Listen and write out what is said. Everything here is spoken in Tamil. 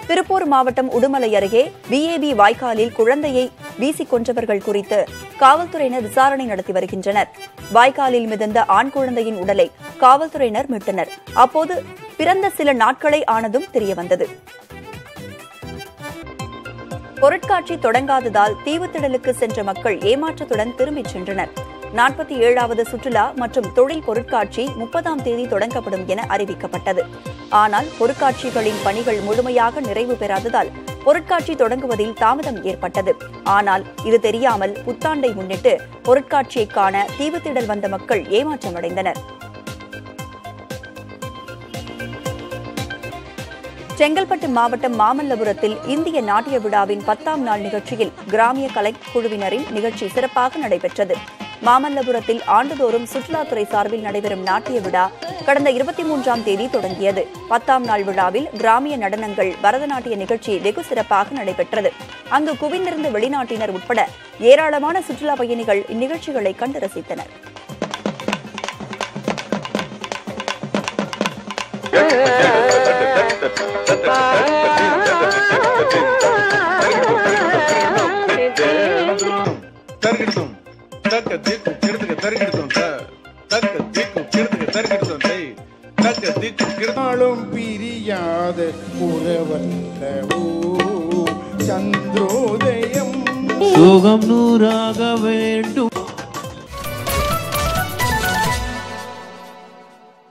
திருப்பூர் மாவட்டம் உடுமலை அருகே பிஏபி வாய்க்காலில் குழந்தையை வீசிக் கொன்றவர்கள் குறித்து காவல்துறையினர் விசாரணை நடத்தி வருகின்றனர் வாய்க்காலில் மிதந்த ஆண் குழந்தையின் உடலை காவல்துறையினர் மீட்டனர் அப்போது பிறந்த சில நாட்களே ஆனதும் தெரியவந்தது பொருட்காட்சி தொடங்காததால் தீவுத்திடலுக்கு சென்ற மக்கள் ஏமாற்றத்துடன் திரும்பிச் சென்றனர் நாற்பத்தி ஏழாவது சுற்றுலா மற்றும் தொழில் பொருட்காட்சி முப்பதாம் தேதி தொடங்கப்படும் என அறிவிக்கப்பட்டது ஆனால் பொருட்காட்சிகளின் பணிகள் முழுமையாக நிறைவு பெறாததால் பொருட்காட்சி தொடங்குவதில் தாமதம் ஏற்பட்டது ஆனால் இது தெரியாமல் புத்தாண்டை முன்னிட்டு பொருட்காட்சியை காண தீவுத்திடல் வந்த மக்கள் ஏமாற்றமடைந்தனர் செங்கல்பட்டு மாவட்டம் மாமல்லபுரத்தில் இந்திய நாட்டிய விழாவின் பத்தாம் நாள் நிகழ்ச்சியில் கிராமிய கலைக்குழுவினரின் நிகழ்ச்சி சிறப்பாக நடைபெற்றது மாமல்லபுரத்தில் ஆண்டுதோறும் சுற்றுலாத்துறை சார்பில் நடைபெறும் நாட்டிய விழா கடந்த இருபத்தி மூன்றாம் தேதி தொடங்கியது பத்தாம் நாள் விழாவில் கிராமிய நடனங்கள் பரதநாட்டிய நிகழ்ச்சி வெகு சிறப்பாக நடைபெற்றது அங்கு குவிந்திருந்த வெளிநாட்டினர் உட்பட ஏராளமான சுற்றுலா பயணிகள் இந்நிகழ்ச்சிகளை கண்டு ரசித்தனர் தருகிடுதும் தக்க தீக்கும் கிடத்துக்கு தருகிடுதும் தக்க தீக்கும் கிடத்துக்கு தருகிடுதும் தை தக்க தீக்கும் கிடத்து நாளும் பிரியாத உறவல்லவோ சந்திரோதயம் சுகம் நூறாக வேண்டும்